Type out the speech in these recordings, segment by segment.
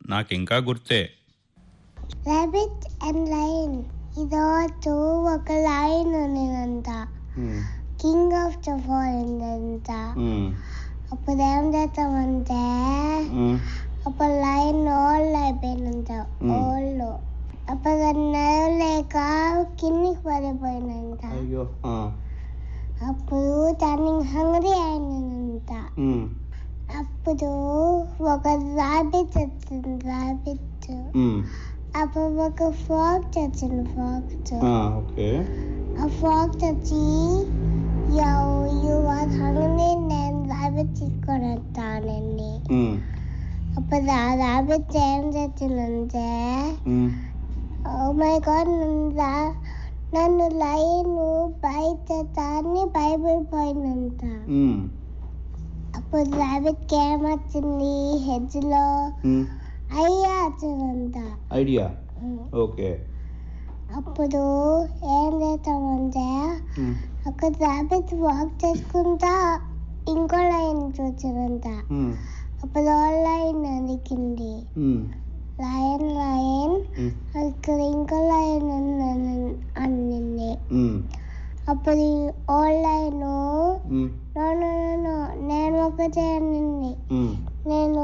నాకింకా గుర్తే rabbit and line ఇదోచు ఒక లైన్ ఉన్నదంట కింగ్ ఆఫ్ ద ఫారెన్ అంట అప్పుడు ఏం చేస్తామంటే ఒక లైన్ ఓల్డ్ అయిపోయినంత ఓల్డ్ అప్పుడు అది నడవలేక కిందికి పడిపోయినంత అయ్యో అప్పుడు దాన్ని హంగరీ అయినంత అప్పుడు ఒక రాబిట్ వచ్చింది రాబిట్ అప్పుడు ఒక ఫాక్స్ వచ్చింది ఫాక్స్ ఓకే ఆ ఫాక్స్ వచ్చి యూ యూ ఆర్ హంగరీ నేను రాబిట్ తీసుకొని వస్తానండి అప్పుడు ఆ రాబిట్ ఏం చేసిందంటే ఓ మై గాడ్ నన్ను లైన్ బయట దాన్ని భయపడిపోయినంత అప్పుడు రాబిట్ ఏం వచ్చింది హెడ్ లో అయ్యా వచ్చిందంట ఐడియా ఓకే అప్పుడు ఏం చేస్తామంటే ఒక రాబిట్ వాక్ చేసుకుంటా ఇంకో లైన్ చూసినంత అప్పుడు ఆ లైన్ అదికింది లయన్ లయన్ ఇక్కడ ఇంకో లైన్ అన్నింది అప్పుడు oh lion no no no no నేను ఒకటే అన్నింది నేను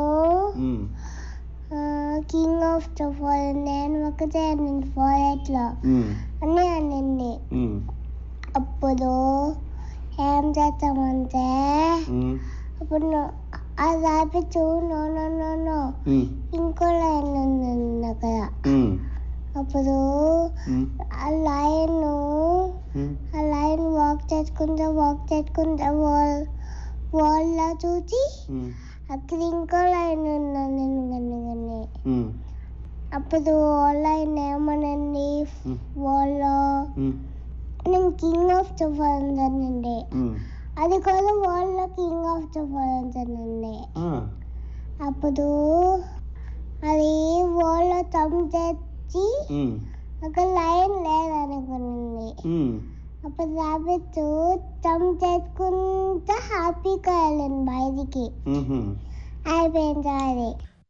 కింగ్ ఆఫ్ ద ఫారెన్ నేను ఒకటే అన్నింది ఫారెట్ లో అని అన్నింది అప్పుడు ఏం చేస్తామంటే అప్పుడు నో- ఆ rabbit no no no no ఇంకో లైన్ ఉంది అక్కడ అప్పుడు ఆ లైన్ ఆ లైన్ వాక్ చేసుకుంటా వాక్ చేసుకుంటా వాల్ వాల్ లా చూసి అక్కడ ఇంకో లైన్ ఉన్నాను నేను గన్ని గన్ని అప్పుడు ఆ లైన్ ఏమనండి వాల్ నేను కింగ్ ఆఫ్ ద ఫారెన్స్ అనండి అది కూడా వాల్ లో కింగ్ ఆఫ్ ద ఫారెన్స్ అనండి అప్పుడు అది వాల్ లో తమ్ తెచ్చి ఒక లైన్ లేదనుకునింది అప్పుడు రాబిట్ తమ్ తెచ్చుకుంటా హ్యాపీగా వెళ్ళింది బయటికి అయిపోయింది అది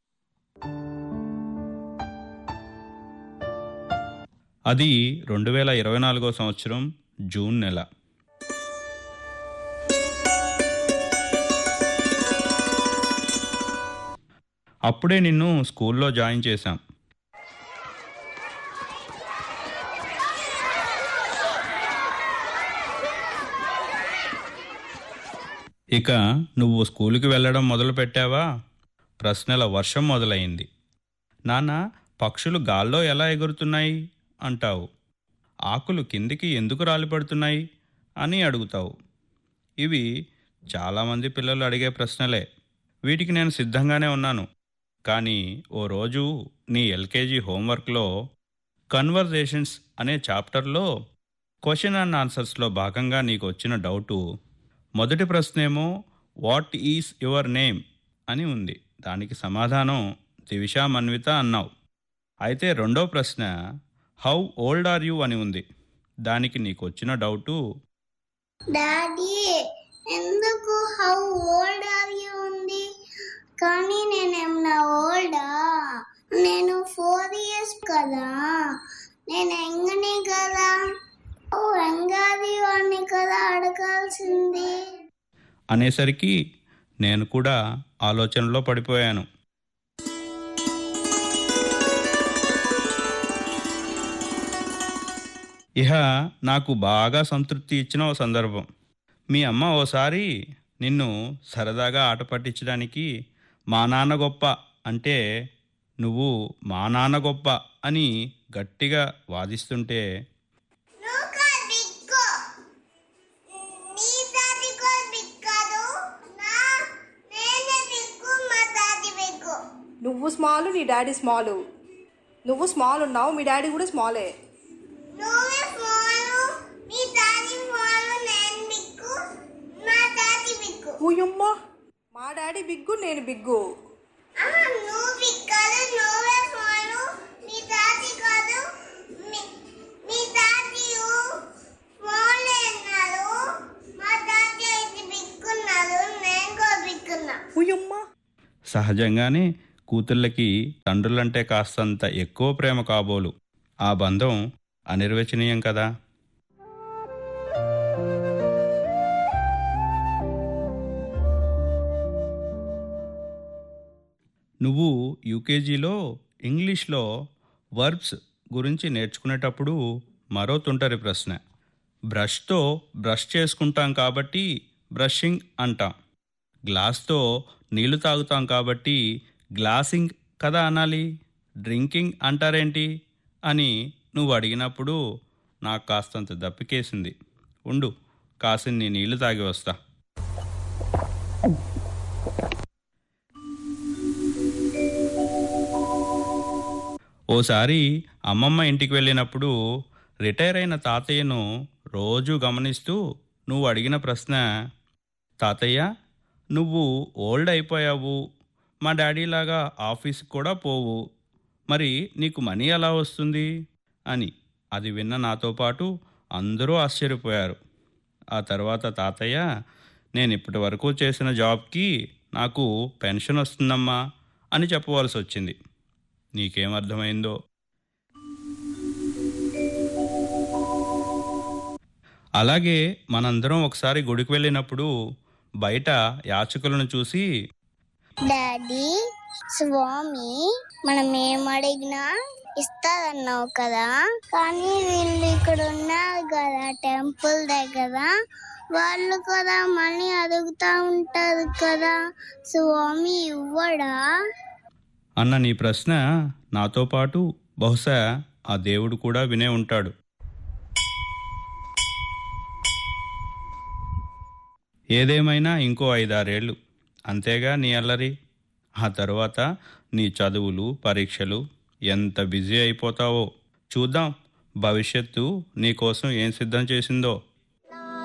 అది రెండు వేల ఇరవై నాలుగో సంవత్సరం జూన్ నెల అప్పుడే నిన్ను స్కూల్లో జాయిన్ చేశాం ఇక నువ్వు స్కూలుకి వెళ్ళడం మొదలు పెట్టావా ప్రశ్నల వర్షం మొదలైంది నాన్న పక్షులు గాల్లో ఎలా ఎగురుతున్నాయి అంటావు ఆకులు కిందికి ఎందుకు రాలిపడుతున్నాయి అని అడుగుతావు ఇవి చాలామంది పిల్లలు అడిగే ప్రశ్నలే వీటికి నేను సిద్ధంగానే ఉన్నాను కానీ ఓ రోజు నీ ఎల్కేజీ హోంవర్క్లో కన్వర్జేషన్స్ అనే చాప్టర్లో క్వశ్చన్ అండ్ ఆన్సర్స్లో భాగంగా నీకు వచ్చిన డౌటు మొదటి ప్రశ్నేమో వాట్ ఈస్ యువర్ నేమ్ అని ఉంది దానికి సమాధానం దివిషా మన్విత అన్నావు అయితే రెండో ప్రశ్న హౌ ఓల్డ్ ఆర్ యూ అని ఉంది దానికి నీకు వచ్చిన డౌటు డాడీ ఎందుకు హౌ ఓల్డ్ ఆర్ యూ ఉంది కానీ నేనేమన్నా ఓల్డా నేను ఫోర్ ఇయర్స్ కదా నేను ఎంగనే కదా ఓ ఎంగాది వాడిని కదా అడగాల్సింది అనేసరికి నేను కూడా ఆలోచనలో పడిపోయాను ఇహ నాకు బాగా సంతృప్తి ఇచ్చిన ఓ సందర్భం మీ అమ్మ ఓసారి నిన్ను సరదాగా ఆట పట్టించడానికి మా నాన్న గొప్ప అంటే నువ్వు మా నాన్న గొప్ప అని గట్టిగా వాదిస్తుంటే నువ్వు స్మాల్ నీ డాడీ స్మాల్ నువ్వు స్మాల్ ఉన్నావు మీ డాడీ కూడా స్మాలే ఊయమ్మా మా డాడీ బిగ్గు నేను బిగ్గు ఊయమ్మా సహజంగానే కూతుళ్ళకి తండ్రులంటే కాస్తంత ఎక్కువ ప్రేమ కాబోలు ఆ బంధం అనిర్వచనీయం కదా నువ్వు యూకేజీలో ఇంగ్లీష్లో వర్బ్స్ గురించి నేర్చుకునేటప్పుడు మరో తుంటరి ప్రశ్న బ్రష్తో బ్రష్ చేసుకుంటాం కాబట్టి బ్రషింగ్ అంటాం గ్లాస్తో నీళ్లు తాగుతాం కాబట్టి గ్లాసింగ్ కదా అనాలి డ్రింకింగ్ అంటారేంటి అని నువ్వు అడిగినప్పుడు నాకు కాస్తంత దప్పికేసింది ఉండు కాసిన్ని నీళ్లు తాగి వస్తా ఓసారి అమ్మమ్మ ఇంటికి వెళ్ళినప్పుడు రిటైర్ అయిన తాతయ్యను రోజు గమనిస్తూ నువ్వు అడిగిన ప్రశ్న తాతయ్య నువ్వు ఓల్డ్ అయిపోయావు మా డాడీలాగా ఆఫీస్కి కూడా పోవు మరి నీకు మనీ ఎలా వస్తుంది అని అది విన్న నాతో పాటు అందరూ ఆశ్చర్యపోయారు ఆ తర్వాత తాతయ్య నేను ఇప్పటి వరకు చేసిన జాబ్కి నాకు పెన్షన్ వస్తుందమ్మా అని చెప్పవలసి వచ్చింది నీకేం అర్థమైందో అలాగే మనందరం ఒకసారి గుడికి వెళ్ళినప్పుడు బయట యాచకులను చూసి డాడీ స్వామి మనం ఏం అడిగినా ఇస్తారన్నావు కదా కానీ వీళ్ళు ఇక్కడ ఉన్నారు కదా టెంపుల్ దగ్గర వాళ్ళు కదా మనీ అడుగుతా ఉంటారు కదా స్వామి ఇవ్వడా అన్న నీ ప్రశ్న నాతో పాటు బహుశా ఆ దేవుడు కూడా వినే ఉంటాడు ఏదేమైనా ఇంకో ఐదారేళ్ళు అంతేగా నీ అల్లరి ఆ తర్వాత నీ చదువులు పరీక్షలు ఎంత బిజీ అయిపోతావో చూద్దాం భవిష్యత్తు నీ కోసం ఏం సిద్ధం చేసిందో